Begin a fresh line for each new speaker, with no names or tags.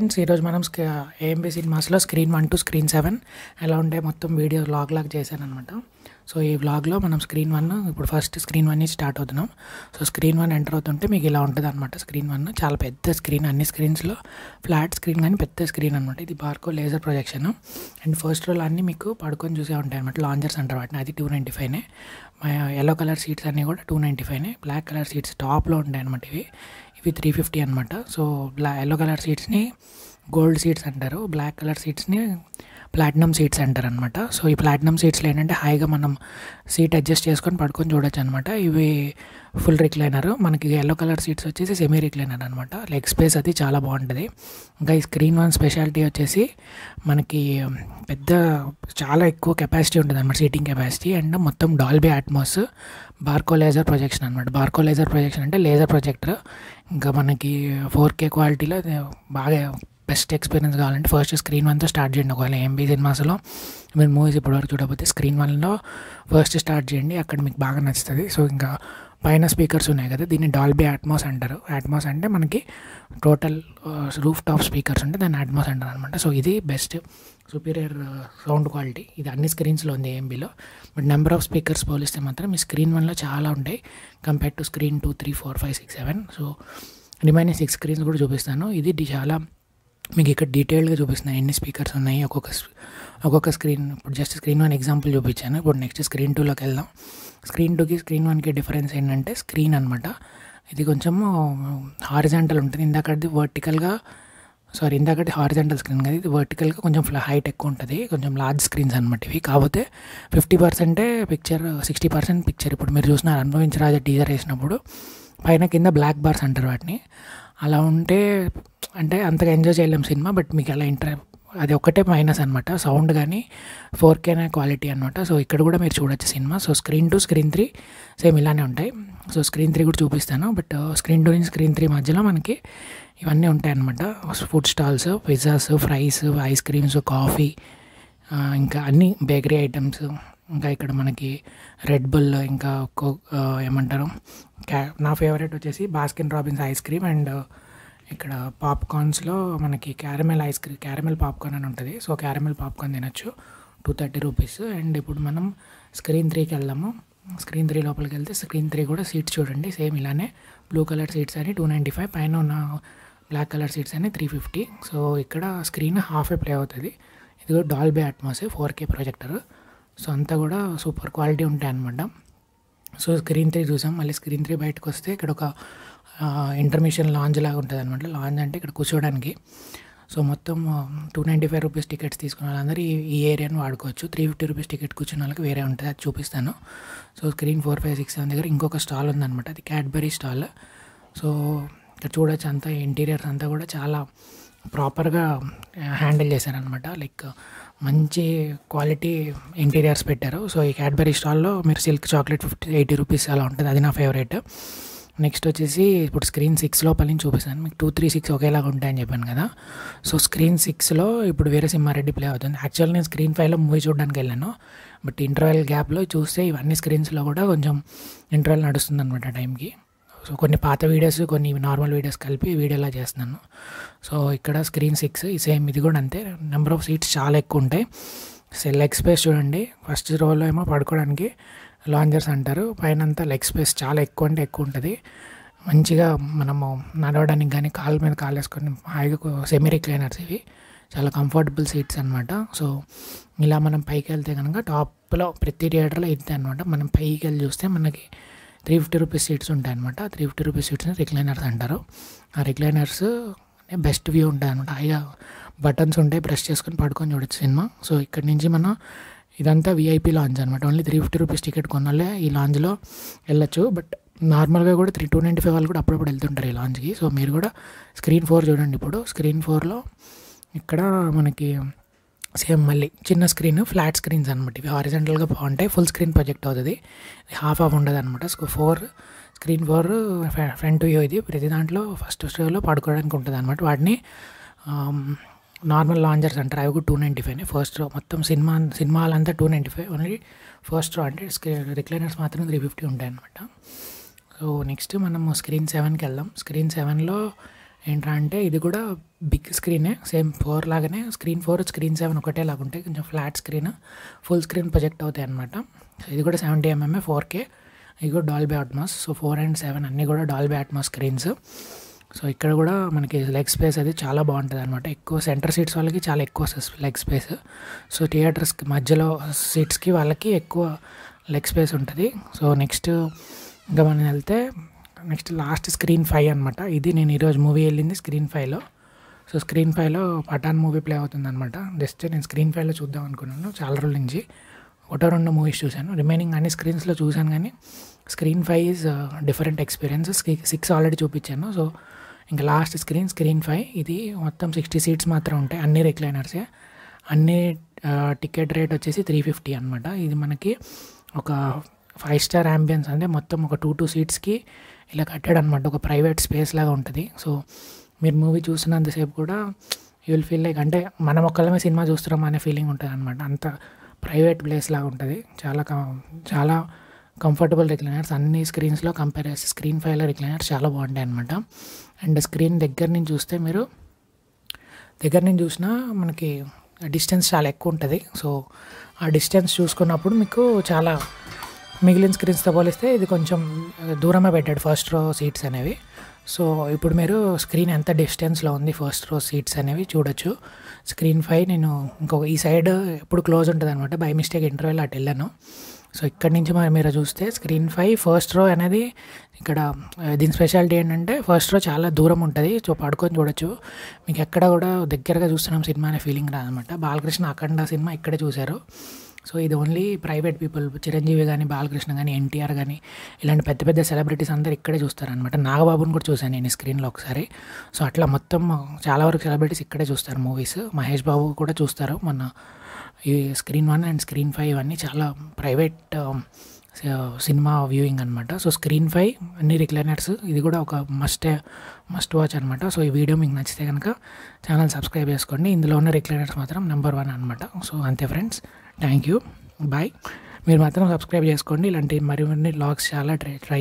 friends ఈరోజు మనం AMB సినిమాస్లో screen one to screen seven ఎలా ఉంటే మొత్తం వీడియో వ్లాగ్ లాగా చేశాను అనమాట సో ఈ వ్లాగ్లో మనం స్క్రీన్ వన్ ఇప్పుడు ఫస్ట్ స్క్రీన్ వన్ నుంచి స్టార్ట్ అవుతున్నాం సో స్క్రీన్ వన్ ఎంటర్ అవుతుంటే మీకు ఇలా ఉంటుంది అనమాట స్క్రీన్ వన్ చాలా పెద్ద స్క్రీన్ అన్ని స్క్రీన్స్లో ఫ్లాట్ స్క్రీన్ కానీ పెద్ద స్క్రీన్ అనమాట ఇది Barco laser projection and first roll అన్నీ మీకు పడుకొని చూసే ఉంటాయి అనమాట లాంచర్స్ అంటారు వాటిని అది టూ నైంటీ ఫైవ్నే ఎల్లో కలర్ సీట్స్ అన్నీ కూడా టూ నైంటీ ఫైవ్నే బ్లాక్ కలర్ సీట్స్ టాప్లో ఉంటాయి అనమాట ఇవి ఇవి త్రీ ఫిఫ్టీ అనమాట సో బ్లా ఎల్లో కలర్ సీట్స్ని గోల్డ్ సీట్స్ అంటారు బ్లాక్ కలర్ సీట్స్ని ప్లాటినం సీట్స్ అంటారు అనమాట సో ఈ ప్లాటినం సీట్స్లో ఏంటంటే హాయిగా మనం సీట్ అడ్జస్ట్ చేసుకొని పడుకొని చూడొచ్చు అనమాట ఇవి ఫుల్ రిక్లైనర్ మనకి ఎల్లో కలర్ సీట్స్ వచ్చేసి సెమీ రిక్లైనర్ అనమాట లెగ్ స్పేస్ అది చాలా బాగుంటుంది ఇంకా ఈ స్క్రీన్ వన్ స్పెషాలిటీ వచ్చేసి మనకి పెద్ద చాలా ఎక్కువ కెపాసిటీ ఉంటుంది అనమాట సీటింగ్ కెపాసిటీ అండ్ మొత్తం Dolby Atmos Barco laser projection అనమాట బార్కో లేజర్ ప్రొజెక్షన్ అంటే లేజర్ ప్రొజెక్టర్ ఇంకా మనకి ఫోర్ కే క్వాలిటీలో బాగా బెస్ట్ ఎక్స్పీరియన్స్ కావాలంటే ఫస్ట్ స్క్రీన్ వన్తో స్టార్ట్ చేయండి ఒకవేళ ఎంబీ సినిమాస్లో మీరు మూవీస్ ఇప్పటివరకు చూడకపోతే స్క్రీన్ వన్లో ఫస్ట్ స్టార్ట్ చేయండి అక్కడ మీకు బాగా నచ్చుతుంది సో ఇంకా పైన స్పీకర్స్ ఉన్నాయి కదా దీన్ని డాల్బీ అట్మాస్ అంటారు అట్మాస్ అంటే మనకి టోటల్ రూఫ్ టాప్ స్పీకర్స్ ఉంటే దాన్ని అట్మాస్ అంటారు అనమాట సో ఇది బెస్ట్ సుపీరియర్ సౌండ్ క్వాలిటీ ఇది అన్ని స్క్రీన్స్లో ఉంది ఏఎంబీలో బట్ నెంబర్ ఆఫ్ స్పీకర్స్ పోలిస్తే మాత్రం మీ స్క్రీన్ వన్లో చాలా ఉంటాయి compare to screen two three four five six seven so remaining six screens కూడా చూపిస్తాను ఇది చాలా మీకు ఇక్కడ డీటెయిల్గా చూపిస్తున్నాయి ఎన్ని స్పీకర్స్ ఉన్నాయి ఒక్కొక్క ఒక్కొక్క స్క్రీన్ ఇప్పుడు జస్ట్ స్క్రీన్ వన్ ఎగ్జాంపుల్ చూపించాను ఇప్పుడు నెక్స్ట్ స్క్రీన్ టూలోకి వెళ్దాం స్క్రీన్ టూకి స్క్రీన్ వన్కి డిఫరెన్స్ ఏంటంటే స్క్రీన్ అనమాట ఇది కొంచెం హారిజాంటల్ ఉంటుంది ఇందాకది వర్టికల్గా సారీ ఇందాకటి హారిజాంటల్ స్క్రీన్ కదా ఇది వర్టికల్గా కొంచెం హైట్ ఎక్కువ ఉంటుంది కొంచెం లార్జ్ స్క్రీన్స్ అనమాట ఇవి కాకపోతే ఫిఫ్టీ పర్సెంటే పిక్చర్ సిక్స్టీ పర్సెంట్ పిక్చర్ ఇప్పుడు మీరు చూసినారు అనుభవించరాజా టీజర్ వేసినప్పుడు పైన కింద బ్లాక్ బార్స్ అంటారు వాటిని అలా ఉంటే అంటే అంతగా ఎంజాయ్ చేయలేం సినిమా బట్ మీకు అలా ఇంటర్ అది ఒక్కటే మైనస్ అనమాట సౌండ్ కానీ ఫోర్ కేనే క్వాలిటీ అనమాట సో ఇక్కడ కూడా మీరు చూడొచ్చు cinema so screen two screen three same ఇలానే ఉంటాయి సో స్క్రీన్ త్రీ కూడా చూపిస్తాను బట్ స్క్రీన్ టూ నుంచి స్క్రీన్ త్రీ మధ్యలో మనకి ఇవన్నీ ఉంటాయి అనమాట food stalls pizzas fries ice creams coffee ఇంకా అన్ని బేకరీ ఐటమ్స్ ఇంకా ఇక్కడ మనకి రెడ్ బుల్ ఇంకా ఏమంటారు క్యా నా ఫేవరెట్ వచ్చేసి Baskin Robbins ice cream and ఇక్కడ పాప్కార్న్స్లో మనకి caramel ice cream caramel popcorn అని ఉంటుంది సో క్యారమెల్ పాప్కార్న్ తినచ్చు టూ థర్టీ రూపీస్ అండ్ ఇప్పుడు మనం స్క్రీన్ త్రీకి వెళ్దాము స్క్రీన్ త్రీ లోపలికి వెళ్తే స్క్రీన్ త్రీ కూడా సీట్స్ చూడండి సేమ్ ఇలానే బ్లూ కలర్ సీట్స్ అని టూ నైంటీ ఫైవ్ పైన ఉన్న బ్లాక్ కలర్ సీట్స్ అని త్రీ ఫిఫ్టీ సో ఇక్కడ స్క్రీన్ హాఫ్ ఏ ప్లే అవుతుంది ఇది కూడా డాల్బే అట్మాస్ ఫోర్ కే ప్రొజెక్టర్ సో అంతా కూడా సూపర్ క్వాలిటీ ఉంటాయి అనమాట సో స్క్రీన్ త్రీ చూసాం మళ్ళీ స్క్రీన్ త్రీ బయటకు వస్తే ఇక్కడ ఒక ఇంటర్మిషన్ లాంజ్ లాగా ఉంటుంది అనమాట లాంజ్ అంటే ఇక్కడ కూర్చోడానికి సో మొత్తం two ninety five rupees tickets తీసుకున్న వాళ్ళందరూ ఈ ఈ ఏరియాను వాడుకోవచ్చు త్రీ ఫిఫ్టీ రూపీస్ టికెట్ కూర్చున్న వాళ్ళకి వేరే ఉంటుంది అది చూపిస్తాను so screen four five six seven దగ్గర ఇంకొక స్టాల్ ఉందన్నమాట అది క్యాడ్బరీ స్టాల్ సో ఇక్కడ చూడొచ్చు అంతా ఇంటీరియర్స్ అంతా కూడా చాలా ప్రాపర్గా హ్యాండిల్ చేశారనమాట లైక్ మంచి క్వాలిటీ ఇంటీరియర్స్ పెట్టారు సో ఈ క్యాడ్బరీ స్టాల్లో మీరు silk chocolate fifty eighty rupees అలా ఉంటుంది అది నా ఫేవరెట్ నెక్స్ట్ వచ్చేసి ఇప్పుడు స్క్రీన్ సిక్స్ లోపల నుంచి చూపిస్తాను మీకు టూ త్రీ సిక్స్ ఒకేలాగా ఉంటాయని చెప్పాను కదా సో స్క్రీన్ సిక్స్లో ఇప్పుడు వేరే సింహారెడ్డి ప్లే అవుతుంది యాక్చువల్ నేను స్క్రీన్ ఫైవ్లో మూవీ చూడడానికి వెళ్ళాను బట్ ఇంటర్వెల్ గ్యాప్లో చూస్తే ఇవన్నీ స్క్రీన్స్లో కూడా కొంచెం ఇంటర్వెల్ నడుస్తుంది అనమాట టైంకి సో కొన్ని పాత వీడియోస్ కొన్ని నార్మల్ వీడియోస్ కలిపి వీడియోలా చేస్తున్నాను సో ఇక్కడ స్క్రీన్ సిక్స్ ఈ సేమ్ ఇది కూడా అంతే నెంబర్ ఆఫ్ సీట్స్ చాలా ఎక్కువ ఉంటాయి లెగ్ స్పేస్ చూడండి ఫస్ట్ రోలో ఏమో పడుకోవడానికి లాంజర్స్ అంటారు పైన అంతా లెగ్ స్పేస్ చాలా ఎక్కువ అంటే ఎక్కువ ఉంటుంది మంచిగా మనము నడవడానికి కానీ కాళ్ళ మీద కాలు వేసుకొని హాయిగా సెమీ రిక్లైనర్స్ ఇవి చాలా కంఫర్టబుల్ సీట్స్ అనమాట సో ఇలా మనం పైకి వెళ్తే కనుక టాప్లో ప్రతి థియేటర్లో ఇద్దే అనమాట మనం పైకి వెళ్ళి చూస్తే మనకి త్రీ ఫిఫ్టీ రూపీస్ సీట్స్ ఉంటాయి అనమాట త్రీ ఫిఫ్టీ రూపీస్ సీట్స్ని రిక్లైనర్స్ అంటారు ఆ రిక్లైనర్స్ బెస్ట్ వ్యూ ఉంటాయి అనమాట హాయిగా బటన్స్ ఉంటాయి ప్రెస్ చేసుకొని పడుకొని చూడొచ్చు సినిమా సో ఇక్కడ నుంచి మనం ఇదంతా విఐపీ లాంచ్ అనమాట only three fifty rupees ticket కొనాలే ఈ లాంచ్లో వెళ్ళొచ్చు బట్ నార్మల్గా కూడా త్రీ టూ నైంటీ ఫైవ్ వాళ్ళు కూడా అప్పుడప్పుడు వెళ్తుంటారు ఈ లాంచ్కి సో మీరు కూడా స్క్రీన్ ఫోర్ చూడండి ఇప్పుడు స్క్రీన్ ఫోర్లో ఇక్కడ మనకి సేమ్ మళ్ళీ చిన్న స్క్రీన్ ఫ్లాట్ స్క్రీన్స్ అనమాట ఇవి హారిజెంటల్గా బాగుంటాయి ఫుల్ స్క్రీన్ ప్రొజెక్ట్ అవుతుంది హాఫ్ ఆఫ్ ఉండదు అనమాట so four screen four front view ఇది ప్రతి దాంట్లో ఫస్ట్ స్టోర్లో పడుకోవడానికి ఉంటుంది అనమాట వాటిని నార్మల్ లాంచర్స్ అంటారు అవి కూడా two ninety five first row మొత్తం సినిమా సినిమాలంతా two ninety five only first row అంటే రిక్లైనర్స్ మాత్రం త్రీ ఫిఫ్టీ ఉంటాయి అనమాట సో నెక్స్ట్ మనం స్క్రీన్ సెవెన్కి వెళ్దాం స్క్రీన్ సెవెన్లో ఏంట్రా అంటే ఇది కూడా బిగ్ స్క్రీనే సేమ్ ఫోర్ లాగానే స్క్రీన్ ఫోర్ స్క్రీన్ సెవెన్ ఒకటే లాగా ఉంటాయి కొంచెం flat screen full screen project అవుతాయి అనమాట ఇది కూడా సెవెంటీ ఎంఎంఏ ఫోర్ కే ఇది కూడా Dolby Atmos so four and seven అన్నీ కూడా డాల్బీ అట్మాస్ స్క్రీన్స్ సో ఇక్కడ కూడా మనకి లెగ్ స్పేస్ అది చాలా బాగుంటుంది అనమాట ఎక్కువ సెంటర్ సీట్స్ వాళ్ళకి చాలా ఎక్కువ లెగ్ స్పేస్ సో థియేటర్స్కి మధ్యలో సీట్స్కి వాళ్ళకి ఎక్కువ లెగ్ స్పేస్ ఉంటుంది సో నెక్స్ట్ ఇంకా మనం వెళ్తే నెక్స్ట్ లాస్ట్ స్క్రీన్ ఫైవ్ అనమాట ఇది నేను ఈరోజు మూవీ వెళ్ళింది స్క్రీన్ ఫైవ్లో సో స్క్రీన్ ఫైవ్లో పఠాన్ మూవీ ప్లే అవుతుంది అనమాట జస్ట్ నేను స్క్రీన్ ఫైవ్లో చూద్దాం అనుకున్నాను చాలా రోజుల నుంచి ఒకటో రెండు మూవీస్ చూశాను రిమైనింగ్ అన్ని స్క్రీన్స్లో చూశాను కానీ screen five is different experience six already చూపించాను సో ఇంకా లాస్ట్ స్క్రీన్ స్క్రీన్ ఫైవ్ ఇది మొత్తం సిక్స్టీ సీట్స్ మాత్రం ఉంటాయి అన్ని రిక్లైనర్సే అన్ని టికెట్ రేట్ వచ్చేసి త్రీ ఫిఫ్టీ అనమాట ఇది మనకి ఒక ఫైవ్ స్టార్ అంబియన్స్ అంటే మొత్తం ఒక టూ టూ సీట్స్కి ఇలా కట్టాడు అనమాట ఒక ప్రైవేట్ స్పేస్ లాగా ఉంటుంది సో మీరు మూవీ చూసినంతసేపు కూడా యూ విల్ ఫీల్ లైక్ అంటే మనం ఒక్కళ్ళమే సినిమా చూస్తున్నాం అనే ఫీలింగ్ ఉంటుంది అనమాట అంత ప్రైవేట్ ప్లేస్ లాగా ఉంటుంది చాలా చాలా కంఫర్టబుల్ రిక్లైనర్స్ అన్ని స్క్రీన్స్లో కంపేర్ చేస్తే స్క్రీన్ ఫైవ్లో రిక్లైనర్స్ చాలా బాగుంటాయి అనమాట అండ్ స్క్రీన్ దగ్గర నుంచి చూస్తే మీరు దగ్గర నుంచి చూసినా మనకి డిస్టెన్స్ చాలా ఎక్కువ ఉంటుంది సో ఆ డిస్టెన్స్ చూసుకున్నప్పుడు మీకు చాలా మిగిలిన స్క్రీన్స్తో పోలిస్తే ఇది కొంచెం దూరమే పెట్టాడు ఫస్ట్ రో సీట్స్ అనేవి సో ఇప్పుడు మీరు స్క్రీన్ ఎంత డిస్టెన్స్లో ఉంది ఫస్ట్ రో సీట్స్ అనేవి చూడొచ్చు స్క్రీన్ ఫైవ్ నేను ఇంకొక ఈ సైడ్ ఎప్పుడు క్లోజ్ ఉంటుంది అనమాట బై మిస్టేక్ ఇంటర్వ్యూలో అటు వెళ్ళాను సో ఇక్కడి నుంచి మరి మీరు చూస్తే స్క్రీన్ ఫైవ్ ఫస్ట్ రో అనేది ఇక్కడ దీని స్పెషాలిటీ ఏంటంటే ఫస్ట్ రో చాలా దూరం ఉంటుంది సో పడుకొని చూడొచ్చు మీకు ఎక్కడ కూడా దగ్గరగా చూస్తున్నాం సినిమా అనే ఫీలింగ్ రాదనమాట బాలకృష్ణ అఖండ సినిమా ఇక్కడే చూశారు సో ఇది ఓన్లీ ప్రైవేట్ పీపుల్ చిరంజీవి కానీ బాలకృష్ణ కానీ ఎన్టీఆర్ కానీ ఇలాంటి పెద్ద పెద్ద సెలబ్రిటీస్ అందరు ఇక్కడే చూస్తారనమాట నాగబాబుని కూడా చూశాను నేను స్క్రీన్లో ఒకసారి సో అట్లా మొత్తం చాలా వరకు సెలబ్రిటీస్ ఇక్కడే చూస్తారు మూవీస్ మహేష్ బాబు కూడా చూస్తారు మొన్న ఈ screen one and screen five అన్నీ చాలా ప్రైవేట్ సినిమా వ్యూయింగ్ అనమాట సో స్క్రీన్ ఫైవ్ అన్ని రిక్లైనర్స్ ఇది కూడా ఒక మస్ట్ మస్ట్ వాచ్ అనమాట సో ఈ వీడియో మీకు నచ్చితే కనుక ఛానల్ సబ్స్క్రైబ్ చేసుకోండి ఇందులో ఉన్న రిక్లైనర్స్ మాత్రం నెంబర్ వన్ అనమాట సో అంతే ఫ్రెండ్స్ థ్యాంక్ యూ బాయ్ మీరు మాత్రం సబ్స్క్రైబ్ చేసుకోండి ఇలాంటి మరిన్ని లాగ్స్ చాలా ట్రై ట్రై